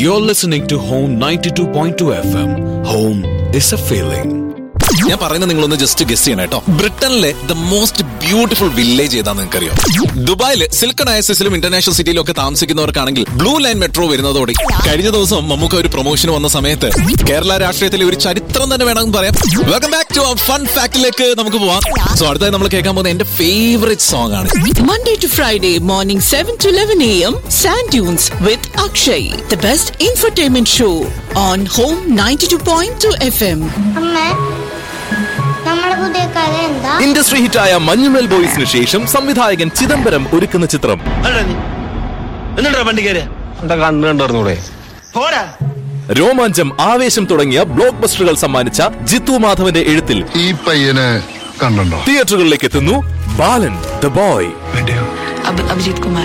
You're listening to Home 92.2 FM. Home is a feeling. ഞാൻ പറയുന്നത് നിങ്ങളൊന്ന് ജസ്റ്റ് ഗസ് ചെയ്യണം കേട്ടോ ബ്രിട്ടനിലെ ദ മോസ്റ്റ് ബ്യൂട്ടിഫുൾ വില്ലേജ് ഏതാന്ന് നിങ്ങൾക്കറിയോ ദുബായിൽ സിൽക്കൺ ഐസസിലും ഇന്റർനാഷണൽ സിറ്റിയിലും ഒക്കെ താമസിക്കുന്നവർക്കാണെങ്കിൽ ബ്ലൂ ലൈൻ മെട്രോ വരുന്നതോടെ കഴിഞ്ഞ ദിവസം നമുക്ക് ഒരു പ്രൊമോഷൻ വന്ന സമയത്ത് കേരള രാഷ്ട്രീയത്തിലെ ഒരു ചരിത്രം തന്നെ വേണമെന്ന് പറയാം വെൽക്കം ബാക്ക് ടു ഫൺ ഫാക്ടിലേക്ക് നമുക്ക് പോവാം സോ അടുത്തായി നമ്മൾ കേൾക്കാൻ പോകുന്ന എന്റെ ഫേവറേറ്റ് സോങ് ആണ് Monday to Friday morning 7 to 11 a.m. Sand Dunes with Akshay, the best infotainment show on Home 92.2 FM. അമ്മേ നമ്മുടെ പുതിയ കഥ എന്താ ഇൻഡസ്ട്രി ഹിറ്റായ മഞ്ഞുമൽ ബോയ്സിന് ശേഷം സംവിധായകൻ ചിദംബരം ഒരുക്കുന്ന ചിത്രം അല്ലടാ നീ എന്നിട്ടാ വണ്ടി കയറിയ എന്താ കണ്ടു കണ്ടറിഞ്ഞൂടെ പോരാ രോമാഞ്ചം ആവേശം തുടങ്ങിയ ബ്ലോക്ക് ബസ്റ്ററുകൾ സമ്മാനിച്ച ജിത്തു മാധവന്റെ എഴുത്തിൽ ഈ പയ്യനെ കണ്ടോ തിയേറ്ററുകളിലേക്ക് എത്തുന്നു Balan the boy Abhijit Kumar.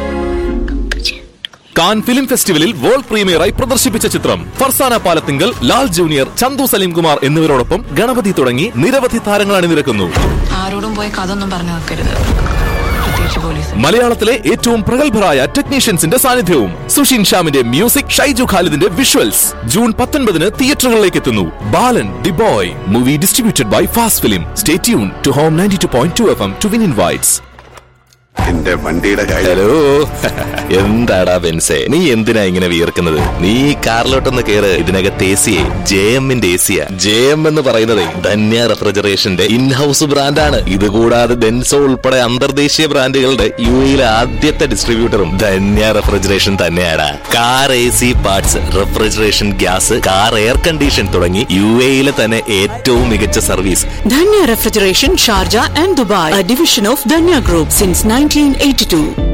Cannes film ഫെസ്റ്റിവലിൽ വേൾഡ് പ്രീമിയറായി പ്രദർശിപ്പിച്ച ചിത്രം ഫർസാന പാലത്തിങ്കൽ ലാൽ ജൂനിയർ ചന്തു സലീംകുമാർ എന്നിവരോടൊപ്പം ഗണപതി തുടങ്ങി നിരവധി താരങ്ങൾ അണിനിരക്കുന്നു ആരോടും പോയി കഥ ഒന്നും പറഞ്ഞു വെക്കരുത് പ്രത്യേകിച്ച് പോലീസ് മലയാളത്തിലെ ഏറ്റവും പ്രഗത്ഭരായ ടെക്നീഷ്യൻസിന്റെ സാന്നിധ്യവും സുഷിൻ ഷ്യാമിന്റെ മ്യൂസിക് ഷൈജു ഖാലിദിന്റെ വിഷ്വൽസ് ജൂൺ പത്തൊൻപതിന് തിയേറ്ററുകളിലേക്ക് എത്തുന്നു Balan the boy movie distributed by fast film stay tune to home ninety two point two F M to win invites എന്റെ വണ്ടിയുടെ കാര്യം ഹലോ എന്താടാ ബെൻസേ നീ എന്തിനാ ഇങ്ങനെ വിയർക്കുന്നത് നീ കാറിലോട്ടൊന്ന് കേറ് ഇതിനകത്ത് എ സിയെ ജെ എമ്മിന്റെ എ സിയാ ജെ എം എന്ന് പറയുന്നത് ധന്യ റെഫ്രിജറേഷന്റെ ഇൻഹൌസ് ബ്രാൻഡാണ് ഇതുകൂടാതെ ഡെൻസോ ഉൾപ്പെടെ അന്തർദേശീയ ബ്രാൻഡുകളുടെ യു എയിലെ ആദ്യത്തെ ഡിസ്ട്രിബ്യൂട്ടറും ധന്യ റെഫ്രിജറേഷൻ തന്നെയാണ് car A C parts refrigeration gas car air condition തുടങ്ങി യു എയിലെ തന്നെ ഏറ്റവും മികച്ച service Dhanya Refrigeration, Sharjah and Dubai, a division of Dhanya Group since 1982.